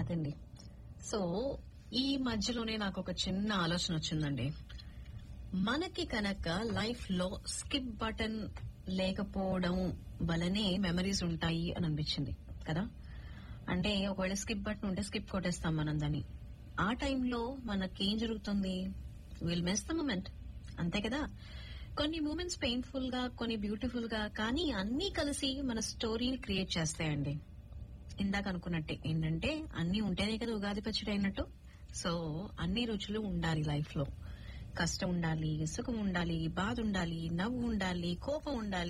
కాదండి సో ఈ మధ్యలోనే నాకు ఒక చిన్న ఆలోచన వచ్చిందండి మనకి కనుక లైఫ్ లో స్కిప్ బటన్ లేకపోవడం వలనే మెమరీస్ ఉంటాయి అని అనిపించింది కదా అంటే ఒకవేళ స్కిప్ బటన్ ఉంటే స్కిప్ కొట్టేస్తాం మనం దాన్ని ఆ టైంలో మనకేం జరుగుతుంది విల్ మిస్ ద మూమెంట్ అంతే కదా కొన్ని మూమెంట్స్ పెయిన్ఫుల్ గా కొన్ని బ్యూటిఫుల్ గా కానీ అన్ని కలిసి మన స్టోరీని క్రియేట్ చేస్తాయండి ఇందాక అనుకున్నట్టే ఏంటంటే అన్ని ఉంటేనే కదా ఉగాది పచ్చడి అయినట్టు సో అన్ని రుచులు ఉండాలి లైఫ్ లో కష్టం ఉండాలి సుఖం ఉండాలి బాధ ఉండాలి నవ్వు ఉండాలి కోపం ఉండాలి